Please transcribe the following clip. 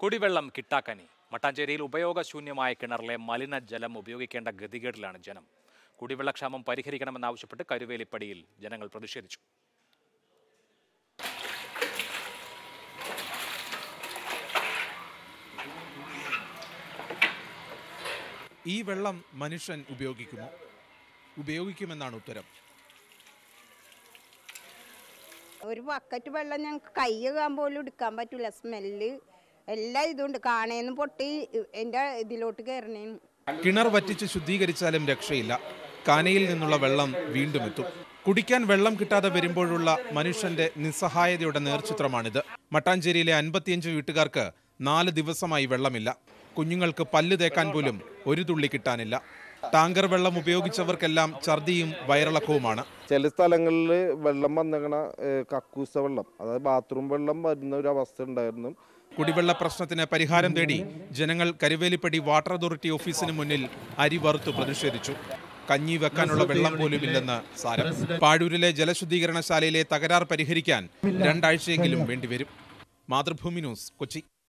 കുടിവെള്ളം കിട്ടാക്കനി മട്ടാഞ്ചേരിയിൽ ഉപയോഗശൂന്യമായ കിണറിലെ മലിനജലം ഉപയോഗിക്കേണ്ട ഗതികേടിലാണ് ജനം കുടിവെള്ളക്ഷാമം പരിഹരിക്കണമെന്നാവശ്യപ്പെട്ട് കരുവേലിപ്പടിയിൽ ജനങ്ങൾ പ്രതിഷേധിച്ചു ഈ വെള്ളം മനുഷ്യൻ ഉപയോഗിക്കുമോ ഉപയോഗിക്കുമെന്നാണ് ഉത്തരം ഒരു ബക്കറ്റ് വെള്ളം ഞങ്ങൾക്ക് കൈ കഴുകാൻ പോലും എടുക്കാൻ പറ്റില്ല സ്മെല്ല് എല്ലാം ഇതുണ്ട് കാണേന്ന് പൊട്ടി എൻ്റെ ഇതിലോട്ട് കയറണേന്ന് കിണർ വറ്റിച്ച് ശുദ്ധീകരിച്ചാലും രക്ഷയില്ല കാനയിൽ നിന്നുള്ള വെള്ളം വീണ്ടും എത്തും കുടിക്കാൻ വെള്ളം കിട്ടാതെ വരുമ്പോഴുള്ള മനുഷ്യന്റെ നിസ്സഹായതയുടെ നേർചിത്രമാണിത് മട്ടാഞ്ചേരിയിലെ അൻപത്തിയഞ്ച് വീട്ടുകാർക്ക് നാല് ദിവസമായി വെള്ളമില്ല കുഞ്ഞുങ്ങൾക്ക് പല്ല് തേക്കാൻ പോലും ഒരു തുള്ളി കിട്ടാനില്ല ടാങ്കർ വെള്ളം ഉപയോഗിച്ചവർക്കെല്ലാം ഛർദിയും വയറിളക്കവുമാണ് ചില സ്ഥലങ്ങളിൽ വെള്ളം വന്നേക്കണ ഏഹ്, കക്കൂസ വെള്ളം അതായത് ബാത്റൂം വെള്ളം വരുന്ന ഒരു അവസ്ഥ ഉണ്ടായിരുന്നു കുടിവെള്ള പ്രശ്നത്തിന് പരിഹാരം തേടി ജനങ്ങൾ കരുവേലിപ്പടി വാട്ടർ അതോറിറ്റി ഓഫീസിന് മുന്നിൽ അരി വറുത്തു പ്രതിഷേധിച്ചു കഞ്ഞി വെക്കാനുള്ള വെള്ളം പോലും ഇല്ലെന്ന് സാരം പാഴൂരിലെ ജലശുദ്ധീകരണശാലയിലെ തകരാർ പരിഹരിക്കാൻ രണ്ടാഴ്ചയെങ്കിലും വേണ്ടിവരും മാതൃഭൂമി ന്യൂസ് കൊച്ചി